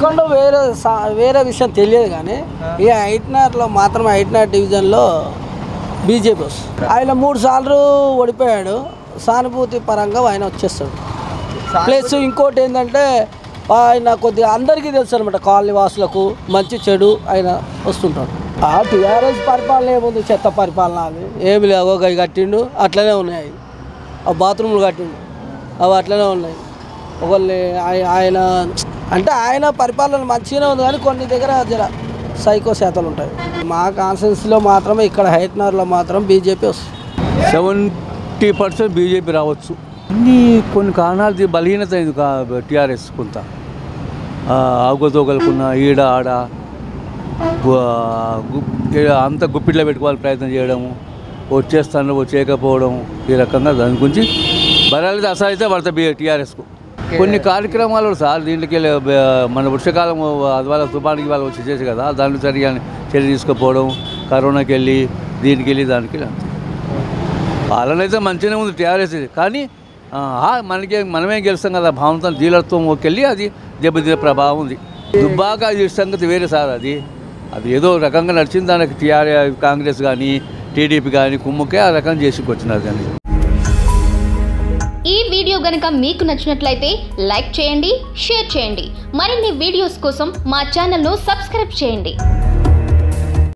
second వేరే సా- వేరే విషయం తెలియదు కానీ ఈ ఐట్నార్లో మాత్రం ఐట్నార్ డివిజన్లో బీజేపీ వస్తుంది ఆయన మూడు సార్లు ఓడిపోయాడు సానుభూతి పరంగా ఆయన వచ్చేస్తాడు ప్లస్ ఇంకోటి ఏంటంటే ఆయన కొద్దిగా అందరికీ తెలుసు అనమాట కాలనీ వాసులకు మంచి చెడు ఆయన వస్తుంటాడు ఆ టీఆర్ఎస్ పరిపాలన ఏముంది చెత్త పరిపాలన అది ఏమి లేవు ఒక గవి కట్టిండు అట్లనే ఉన్నాయి ఆ బాత్రూమ్లు కట్టిండు అవి అట్లనే ఉన్నాయి ఒకళ్ళని ఆయ- ఆయన అంటే ఆయన పరిపాలన మంచిగానే ఉంది కానీ కొన్ని దగ్గర జర సైకో శాతాలు ఉంటాయి మా కాన్స్టిట్యూన్సీలో మాత్రమే ఇక్కడ హైట్నర్లో మాత్రం బీజేపీ వస్తుంది సెవెంటీ పర్సెంట్ బీజేపీ రావచ్చు అన్ని కొన్ని కారణాలు ఇది బలహీనత అయింది టీఆర్ఎస్ కొంత ఆ, అవకతవకలుకున్న ఈడ ఆడ గు- గు- ఈడ అంత గుప్పిట్లో పెట్టుకోవాలి ప్రయత్నం చేయడము వచ్చేస్తాను చేయకపోవడం ఈ రకంగా దాని గురించి బరాలి అసహైతే పడతాయి బీ టీఆర్ఎస్కు కొన్ని కార్యక్రమాలు సార్ దీంట్లోకి వెళ్ళి, బ- మన వర్షాకాలం అది వాళ్ళ తుఫానికి వాళ్ళు వచ్చి చేసి కదా దాన్ని సరిగా చర్య తీసుకుపోవడం కరోనాకి వెళ్ళి దీనికి వెళ్ళి దానికి వెళ్ళి అంతే పాలన అయితే మంచిగానే ఉంది టీఆర్ఎస్ కానీ ఆ, ఆ, మనకి మనమే గెలుస్తాం కదా భావంతో డీలర్తో వెళ్ళి అది దెబ్బతినే ప్రభావం ఉంది దుబ్బాక ఈ సంగతి వేరే సార్ అది అది ఏదో రకంగా నడిచింది దానికి టీఆర్ఎస్ కాంగ్రెస్ కానీ టీడీపీ కానీ కుమ్ముకే ఆ రకం చేసుకొచ్చినారు కానీ ఈ వీడియో గనక మీకు నచ్చినట్లయితే లైక్ చేయండి షేర్ చేయండి మరిన్ని వీడియోస్ కోసం మా ఛానల్ను సబ్స్క్రైబ్ చేయండి